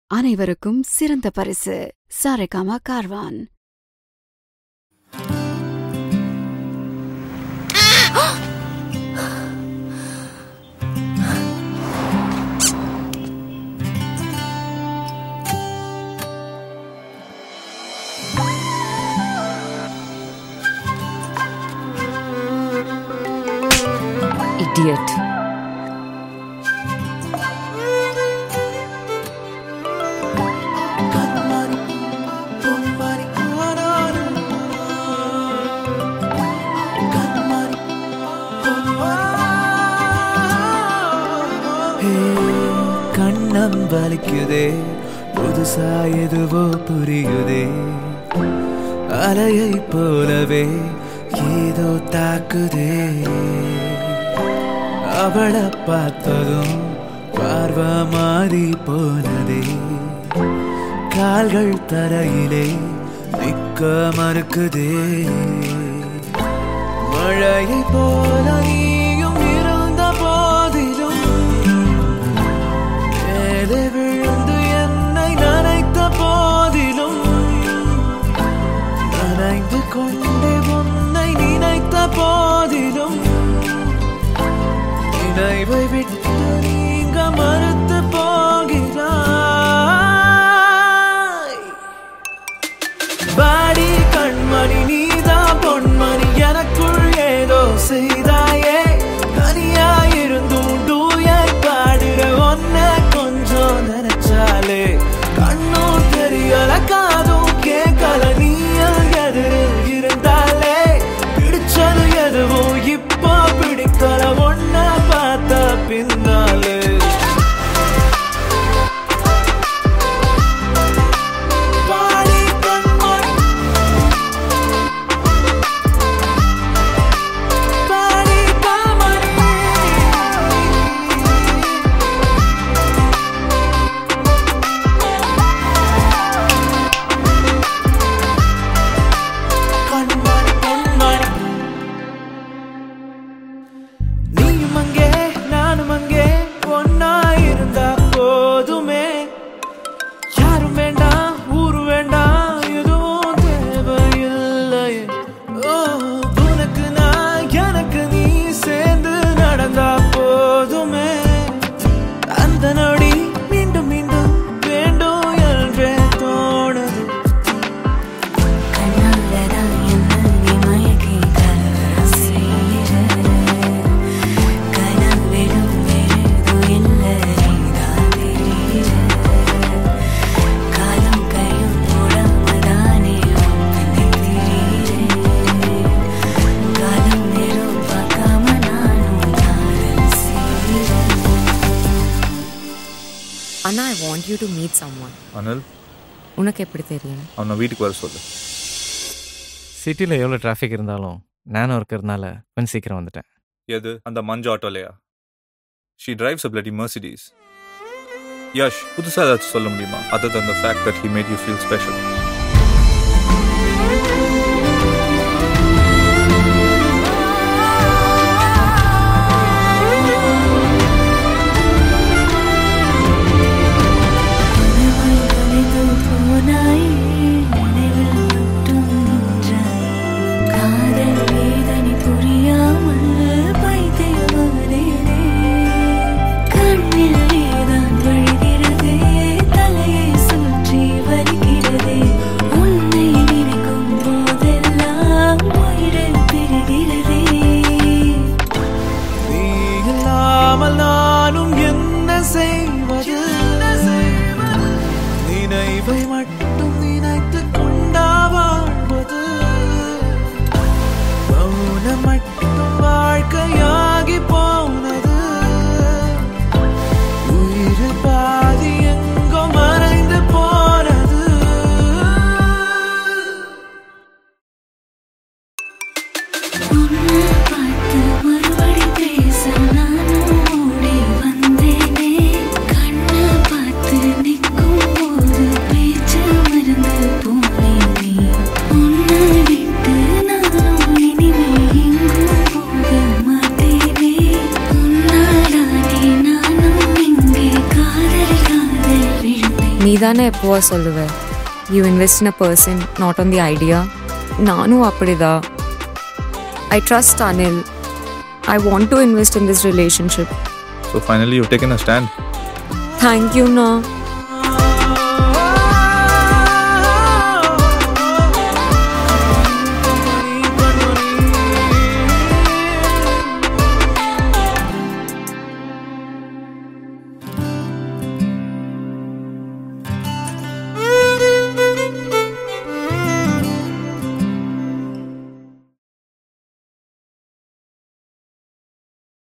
அனைவருக்கும் சிறந்த பரிசு சாரேகாமா கார்வான் Idiot. கண்ணம் வலிக்குதே புதுசா எதுவோ புரியுதே அலையை போலவே ஏதோ தாக்குதே அவளை பார்த்ததும் பார்வை மாறி போனதே கால்கள் தரையிலே நிக்க மறுக்குதே மழையை போல நீயும் இருந்த போதிலும் மேலே விழுந்து என்னை நனைத்த போதிலும் நனைந்து கொண்டே உன்னை நினைத்த போதிலும் நினைவை விட்டு நீங்க மறுத்து போகிறாய் பாடி கண்மணி நீதான் பொன்மணி எனக்குள் ஏதோ செய்தாயே தனியாயிருந்தும் டூயட் பாடுற ஒன்ன கொஞ்சம் நினைச்சாலே கண்ணும் தெரியல காதும் கேட்கல நீயும் எதிரில் இருந்தாலே பிடிச்சது எதுவும் இப்போ பிடிக்கல ஒன்ன பார்த்த பின்னாலே பாடி கண்மணி பாடி கண்மணி கண்மணி கண்மணி நீயும் அங்கே நானும் அங்கே ஒன்னா இருந்தா போதுமே யாரும் வேண்டாம் ஊரு வேண்டாம் எதுவும் தேவையில்லை ஓ உனக்கு நான் எனக்கு நீ சேர்ந்து நடந்தா போதுமே அந்த நொடி மீண்டும் மீண்டும் வேண்டும் என்றே தோணுது கண்ணாலதான் என்ன நீ மயக்கி கலவரம் செய்கிற. கனவிலும் வேறேதோ இல்லை நீதான் தெரிகிற. காலம் கையும் போடாமதானே உன் பின்னே திரிகிறேன். காலம் நேரம் பார்க்காம நானும் காதல் செய்கிறேன் Anna, I want you to meet someone. Anil உனக்கு எப்படி தெரியும் அவனை வீட்டுக்கு வர சொல்லு சிட்டியில் எவ்வளோ டிராஃபிக் இருந்தாலும் நானும் இருக்கிறதுனால கொஞ்சம் சீக்கிரம் வந்துட்டேன் எது அந்த மஞ்சு ஆட்டோலையா she drives a bloody Mercedes Yash புதுசாக ஏதாச்சும் சொல்ல முடியுமா other than the fact that he made you feel special கனவாய் கலைந்து போனாய் நினைவில் மட்டும் நின்றாய் காதல் வேதனை புரியாமல் பைத்தியமானேனே கண்ணில் ஏதான் வழிகிறதே தலையை சுற்றி வருகிறதே நீ தானே எப்போவா சொல்லுவ you invest in a person not on the idea நானும் அப்படிதான் I trust Anil I want to invest in this relationship so finally you taken a stand தேங்க்யூண்ணா